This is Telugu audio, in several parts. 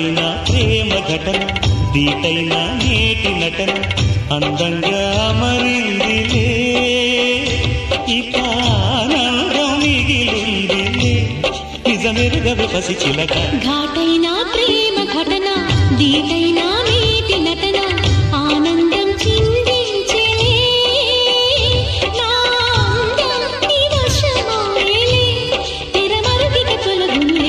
ఘాటైన ప్రేమ ఘటన దీటైన నేటి నటన అందంగా మరిందిలే ఇక ఆనందం మిగిలిందిలే నిజమెరుగవి పసి చిలక ఘాటైన ప్రేమ ఘటన దీటైన నీటి నటన ఆనందం చిందించెలే నా అందం నీ వశమాయలే తెరమరుగిక తొలగునులే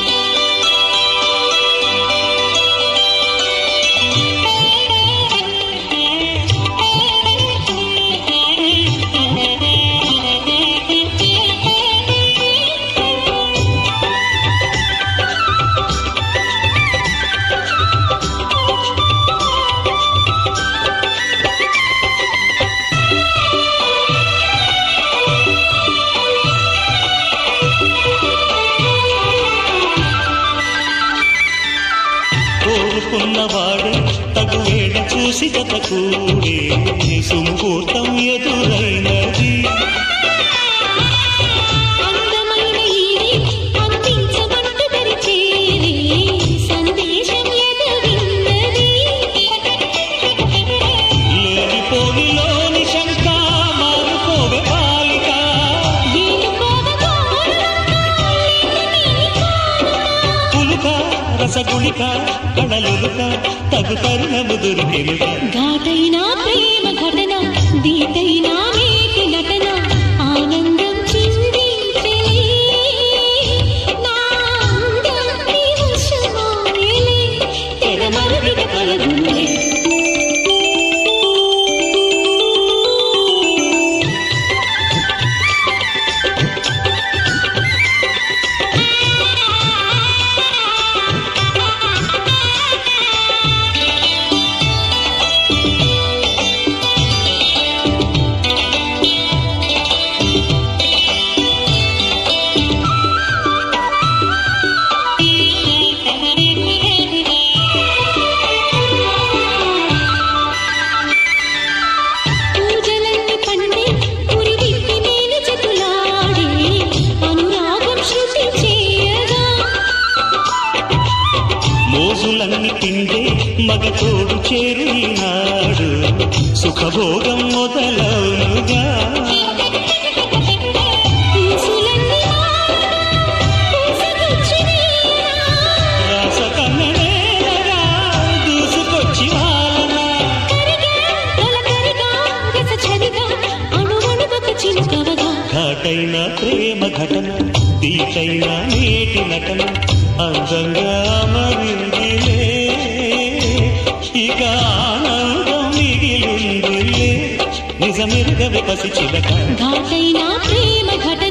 కోరుకున్నవాడు తగు వేడ చూసి జత కూడే సుముహూర్తం ఎదురైనది అందమైన ఈడే అందించమంటూ తెరిచేరే సందేశం ఎదవిన్నది లేనిపోనిలోని శంక మారుకోవే బాలిక పులుక రసగుళిక కళలులుక తగు తరుణము దొరికెనుక ఘాటైన ప్రేమ ఘటన దీటైన నేటి నటన ఆనందం చిందించలే నా అందం నీ వశమాయలే తెరమరుగిన కలగునులే పూజలన్నీ పండే పురివిప్పి మేలు చెతులాడే అనురాగం శృతి చేయగా మోజులన్నీ పిండే మగ తోడు చేరు ఈనాడు సుఖభోగం మొదలవునుగా పూసులన్నీ పూసుకొచ్చినీరా రాసకన్నడేలగా దూసుకొచ్చి వాలనా కరిగా తొలకరిగా రసచరిగా అణువణువొక చిలుకవగా ఘాటైన ప్రేమ ఘటన దీటైన నేటి నటన అందంగా మరిందిలే ఇక ఆనందం మిగిలిందిలే నిజమెరుగవి పసి చిలక ఘాటైన ప్రేమ ఘటన